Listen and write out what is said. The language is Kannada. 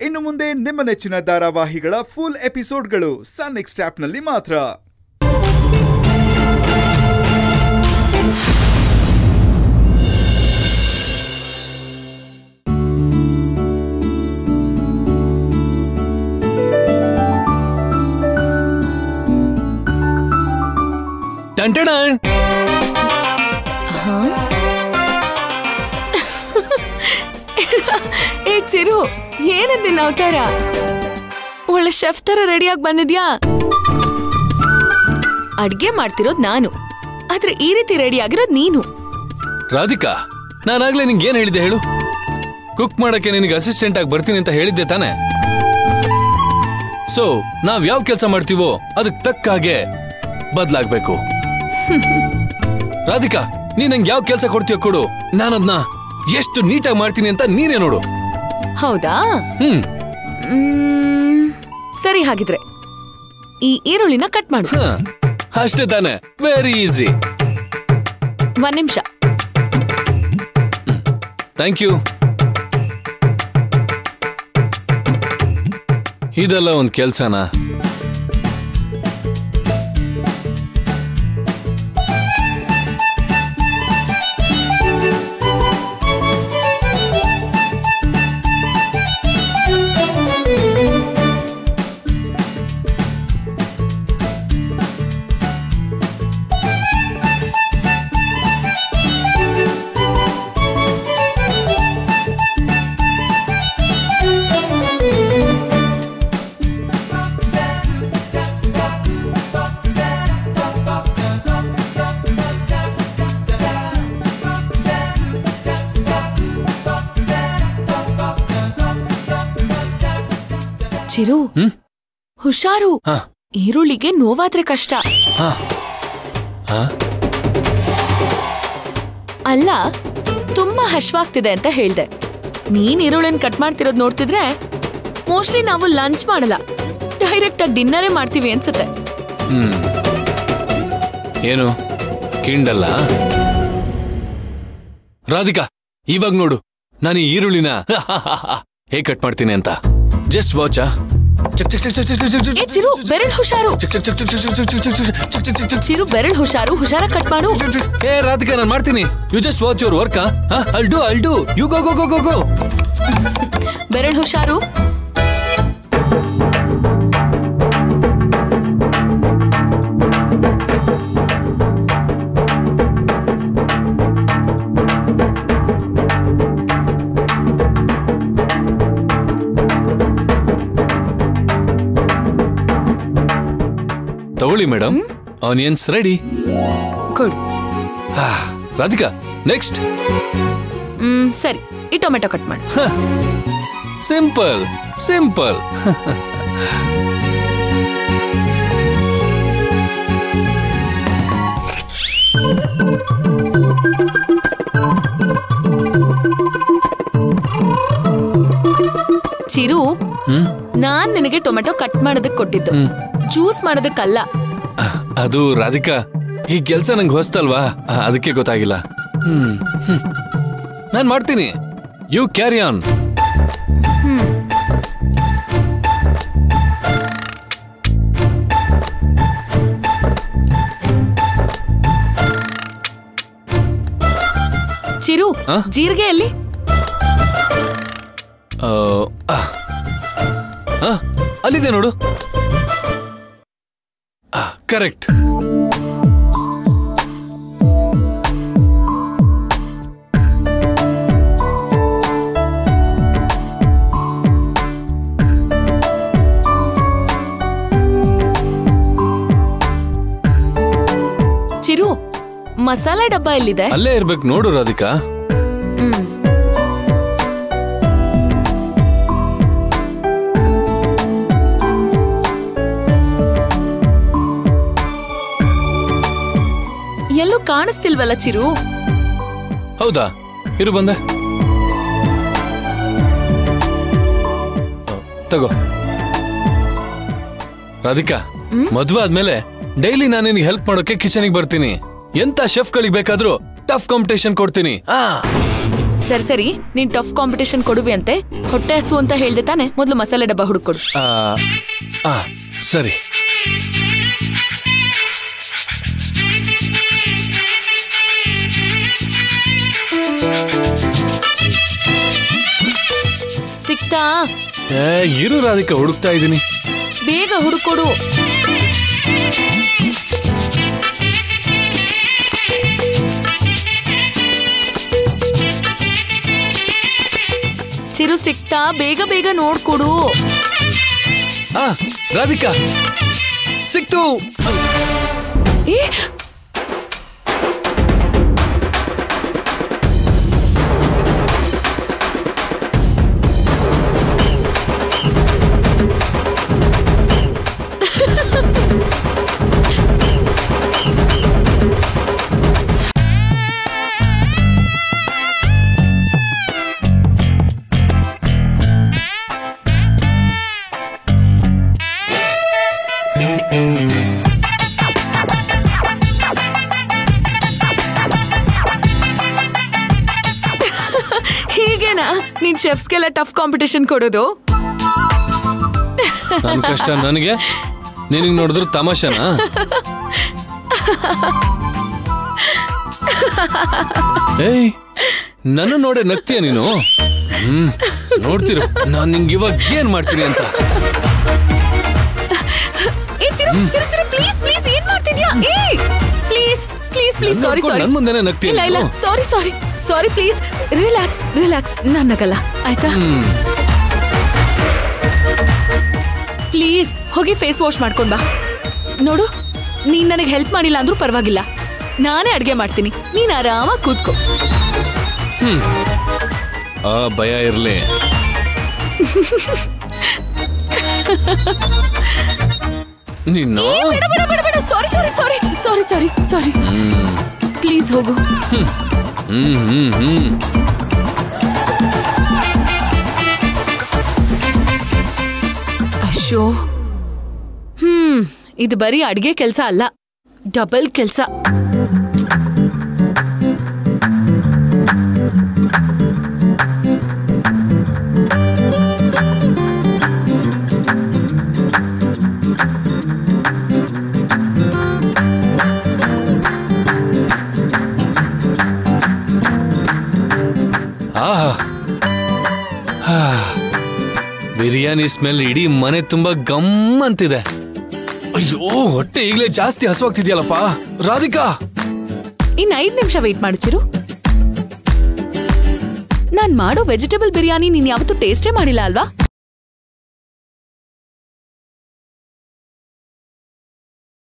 ಇನ್ನು ಮುಂದೆ ನಿಮ್ಮ ನೆಚ್ಚಿನ ಧಾರಾವಾಹಿಗಳ ಫುಲ್ ಎಪಿಸೋಡ್ಗಳು ಸನ್ ನೆಕ್ಸ್ಟ್ ಆಪ್ನಲ್ಲಿ ಮಾತ್ರ ಟಂಟಣ ಏ ಚಿರು ಏನದ್ ನಿನ್ನ ಅವತಾರ ಒಳ್ಳೆ ಶೆಫ್ ತರ ರೆಡಿಯಾಗಿ ಬಂದಿದ್ಯಾ ಅಡ್ಗೆ ಮಾಡ್ತಿರೋದ್ ನಾನು ಆದ್ರೆ ಈ ರೀತಿ ರೆಡಿ ಆಗಿರೋದ್ ನೀನು ರಾಧಿಕಾ ನಾನಾಗ್ಲೇ ನಿಂಗೆ ಏನ್ ಹೇಳಿದ್ದೆ ಹೇಳು ಕುಕ್ ಮಾಡಕ್ಕೆ ನಿನಗೆ ಅಸಿಸ್ಟೆಂಟ್ ಆಗಿ ಬರ್ತೀನಿ ಅಂತ ಹೇಳಿದ್ದೆ ತಾನೆ ಸೊ ನಾವ್ ಯಾವ ಕೆಲಸ ಮಾಡ್ತೀವೋ ಅದಕ್ಕೆ ತಕ್ಕ ಹಾಗೆ ಬದ್ಲಾಗ್ಬೇಕು ರಾಧಿಕಾ ನೀನ್ ನಂಗೆ ಯಾವ ಕೆಲಸ ಕೊಡ್ತೀಯೋ ಕೊಡು ನಾನದ್ನ ಎಷ್ಟು ನೀಟಾಗಿ ಮಾಡ್ತೀನಿ ಅಂತ ನೀನೇ ನೋಡು ಹೌದಾ ಹ್ಮ್ ಮ್ಮ್, ಸರಿ ಹಾಗಿದ್ರೆ ಈ ಈರುಳ್ಳಿನ ಕಟ್ ಮಾಡು ಹ, ಅಷ್ಟೇ ತಾನೆ ವೆರಿ ಈಸಿ ಒಂದ್ ನಿಮಿಷ ಥ್ಯಾಂಕ್ ಯು ಇದೆಲ್ಲ ಒಂದ್ ಕೆಲ್ಸನಾ ಚಿರು ಹ್ಮ್? ಹುಷಾರು ಹಾ ಈರುಳ್ಳಿಗೆ ನೋವಾದ್ರೆ ಕಷ್ಟ ಹಾ ಹಾ ಅಲ್ಲ ತುಂಬಾ ಹಶ್ವಾಗ್ತಿದೆ ಅಂತ ಹೇಳ್ದೆ ನೀನ್ ಈರುಳ್ಳಿನ ಕಟ್ ಮಾಡ್ತಿರೋದ್ ನೋಡ್ತಿದ್ರೆ ಮೋಸ್ಟ್ಲಿ ನಾವು ಲಂಚ್ ಮಾಡಲ್ಲ ಡೈರೆಕ್ಟ್ ಆಗಿ ಡಿನ್ನರೇ ಮಾಡ್ತೀವಿ ಅನ್ಸುತ್ತೆ ಹ್ಮ್ ಏನು ಕಿಂಡಲ್ಲ ರಾಧಿಕಾ ಇವಾಗ ನೋಡು ನಾನು ಈ ಈರುಳ್ಳಿನ ಹೇಗ್ ಕಟ್ ಮಾಡ್ತೀನಿ ಅಂತ ಜಸ್ಟ್ ವಾಚಾ ಚಕ್ ಚಕ್ ಚಕ್ ಚಕ್ ಚಕ್ ಚಕ್ ಚಕ್ ಏ ಚಿರು ಬೆರಳ್ ಹುಷಾರು ಚಕ್ ಚಕ್ ಚಕ್ ಚಕ್ ಚಕ್ ಚಕ್ ಚಕ್ ಚಕ್ ಚಕ್ ಚಕ್ ಚಕ್ ಚಕ್ ಚಿರು ಬೆರಳ್ ಹುಷಾರು ಹುಷಾರ ಕಟ್ ಮಾಡು ಏ ರಾಧಿಕಾ ನಾನು ಮಾಡ್ತೀನಿ you just watch your work ಅಲ್ ಡು ಅಲ್ ಡು you go go go go go ಬೆರಳ್ ಹುಷಾರು ತಗೊಳ್ಳಿ ಮೇಡಮ್ ಆನಿಯನ್ಸ್ ರೆಡಿ ಕೊಡು ರಾಧಿಕಾ ನೆಕ್ಸ್ಟ್ ಹ್ಮ್ ಸರಿ ಈ ಟೊಮೆಟೊ ಕಟ್ ಮಾಡು ಸಿಂಪಲ್ ಸಿಂಪಲ್ ಚಿರು ಹ್ಮ್ ನಾನ್ ನಿನಗೆ ಟೊಮೆಟೊ ಕಟ್ ಮಾಡೋದಕ್ ಕೊಟ್ಟಿದ್ದು ಹ್ಮ್. ಜ್ಯೂಸ್ ಮಾಡೋದಕ್ಕಲ್ಲ ಅದು ರಾಧಿಕಾ ಈ ಕೆಲ್ಸ ನಂಗೆ ಹೊಸ್ತಲ್ವಾ ಆ, ಅದಕ್ಕೆ ಗೊತ್ತಾಗಿಲ್ಲ ಹ್ಮ್ ಹ್ಮ್. ನಾನ್ ಮಾಡ್ತೀನಿ ಯು ಕ್ಯಾರಿ ಆನ್ ಚಿರು ಆ? ಜೀರಿಗೆ ಎಲ್ಲಿ ಅಲ್ಲಿದೆ ನೋಡು ಕರೆಕ್ಟ್ ಚಿರು ಮಸಾಲೆ ಡಬ್ಬ ಎಲ್ಲಿದೆ ಅಲ್ಲೇ ಇರ್ಬೇಕು ನೋಡು ರಾಧಿಕಾ ಹ್ಮ್. ಎಲ್ಲೂ ಕಾಣಿಸ್ತಿಲ್ವಲ್ಲ ಚಿರು ಹೌದಾ ಇರು ಬಂದೆ ತಗೋ ರಾಧಿಕಾ ಮದ್ವೆ ಆದ್ಮೇಲೆ ಡೈಲಿ ನಾನು ನಿನಗೆ ಹೆಲ್ಪ್ ಮಾಡೋಕೆ ಕಿಚನಿಗೆ ಬರ್ತೀನಿ ಎಂತ ಶೆಫ್ಗಳಿಗೆ ಬೇಕಾದ್ರೂ ಟಫ್ ಕಾಂಪಿಟೇಷನ್ ಕೊಡ್ತೀನಿ ಆ ಸರಿ ಸರಿ ನೀನ್ ಟಫ್ ಕಾಂಪಿಟೇಷನ್ ಕೊಡುವಿ ಅಂತೆ ಹೊಟ್ಟೆ ಹಸು ಅಂತ ಹೇಳ್ದೆ ತಾನೆ ಮೊದ್ಲು ಮಸಾಲೆ ಡಬ್ಬ ಹುಡುಕೊಡು ಆ, ಆ, ಸರಿ ಸಿಕ್ತಾ ಏ, ಇರು ರಾಧಿಕಾ ಹುಡುಕ್ತಾ ಇದ್ದೀನಿ ಬೇಗ ಹುಡುಕೊಡು ಚಿರು ಸಿಕ್ತಾ ಬೇಗ ಬೇಗ ನೋಡ್ಕೊಡು ಆ ರಾಧಿಕಾ ಸಿಕ್ತು ಏ ಹೀಗೇನಾ ನೀನ್ ಶೆಫ್ಸ್ಗೆಲ್ಲ ಟಫ್ ಕಾಂಪಿಟೇಷನ್ ಕೊಡೋದು ನನ್ ಕಷ್ಟ ನನಗೆ ನಿನಗ್ ನೋಡಿದ್ರು ತಮಾಷೆನಾ ಏಯ್ ನನ್ನ ನೋಡೆ ನಗ್ತೀಯ ನೀನು ಹ್ಮ್ ನೋಡ್ತಿರು ನಾನ್ ನಿಂಗೆ ಇವಾಗ ಏನ್ ಮಾಡ್ತೀನಿ ಅಂತ ಏ ಚಿರು ಚಿರು ಚಿರು ಪ್ಲೀಸ್ ಪ್ಲೀಸ್ ಏನ್ ಮಾಡ್ತಿದ್ಯಾ ಏ ಪ್ಲೀಸ್ ಪ್ಲೀಸ್ ಪ್ಲೀಸ್ ನನ್ ಸಾರಿ ನೋಡ್ಕೊಂಡ್ ಸಾರಿ ನನ್ ಮುಂದೆನೆ ನಗ್ತೀಯ ಇಲ್ಲ ಇಲ್ಲ ನೀನು? Sorry sorry sorry please relax relax ನಾನ್ ನಗಲ್ಲ ಆಯ್ತಾ ಹ್ಮ್ ಪ್ಲೀಸ್ ಹೋಗಿ ಫೇಸ್ ವಾಶ್ ಮಾಡ್ಕೊಂಡ್ ಬಾ ನೋಡು ನೀನ್ ನನಗೆ ಹೆಲ್ಪ್ ಮಾಡಿಲ್ಲ ಅಂದ್ರೂ ಪರವಾಗಿಲ್ಲ ನಾನೇ ಅಡ್ಗೆ ಮಾಡ್ತೀನಿ ನೀನ್ ಆರಾಮಾಗಿ ಕೂತ್ಕೋ ಆ ಭಯ ಇರ್ಲಿ ನಿನ್ನು ಬೇಡ ಬೇಡ ಬೇಡ ಬೇಡ ಸಾರಿ sorry sorry sorry sorry sorry hmm please ಹೋಗು ಹ್ಮ್ ಹ್ಮ್ ಹ್ಮ್ ಅಶೋ ಹ್ಮ್ ಇದು ಬರೀ ಅಡ್ಗೆ ಕೆಲ್ಸ ಅಲ್ಲ ಡಬಲ್ ಕೆಲ್ಸ ಆಹಾ ಹಾ. ಬಿರಿಯಾನಿ ಸ್ಮೆಲ್ ಇಡೀ ಮನೆ ತುಂಬಾ ಗಮ್ ಅಂತಿದೆ ಅಯ್ಯೋ ಹೊಟ್ಟೆ ಈಗಲೇ ಜಾಸ್ತಿ ಹಸುವಾಗ್ತಿದ್ಯಲ್ಲಪ್ಪ ರಾಧಿಕಾ ಇನ್ ಐದ್ ನಿಮಿಷ ವೆಯ್ಟ್ ಮಾಡ್ಚಿರು ನಾನ್ ಮಾಡೋ ವೆಜಿಟೇಬಲ್ ಬಿರಿಯಾನಿ ನೀನ್ ಯಾವತ್ತೂ ಟೇಸ್ಟೇ ಮಾಡಿಲ್ಲ ಅಲ್ವಾ